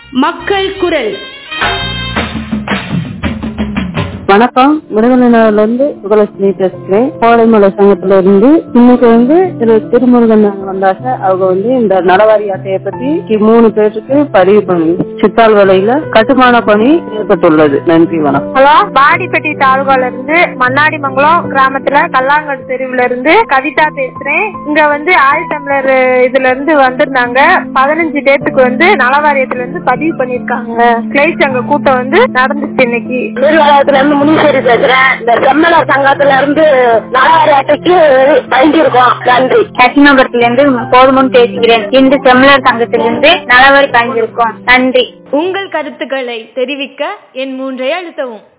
மக்கள் குரல் வணக்கம் முருகனில இருந்து சுகலட்சுமி பேசுகிறேன் கோடைமலை சங்கத்துல இருந்து இன்னைக்கு வந்து திரு திருமுருகன் வந்தாங்க அவங்க வந்து இந்த நலவாரி அட்டையை பத்தி மூணு பேருக்கு பதிவு பண்ணி சித்தால் வேலையில கட்டுமான பணி ஏற்பட்டுள்ளது நன்றி வணக்கம் ஹலோ பாடிப்பட்டி தாலுகால இருந்து மண்ணாடிமங்கலம் கிராமத்துல கல்லாங்கல் தெருவுல இருந்து கவிதா பேசுறேன் இங்க வந்து ஆதி தமிழர் இதுல இருந்து வந்திருந்தாங்க பதினஞ்சு டேத்துக்கு வந்து நலவாரியத்துல இருந்து பதிவு பண்ணிருக்காங்க கிளை சங்க கூட்டம் வந்து நடந்துச்சு இன்னைக்கு திருவாலயத்துல இருந்து முனீஸ்வரி பேசுறேன் இந்த செம்மலர் சங்கத்துல இருந்து நலவாரி அட்டைக்கு பயந்திருக்கோம் நன்றி கட்சிநகரத்துல இருந்து போதுமுன் பேசுகிறேன் இன்று செம்மலர் சங்கத்திலிருந்து நலவரி பயந்திருக்கோம் நன்றி உங்கள் கருத்துக்களை தெரிவிக்க என் மூன்றை அழுத்தவும்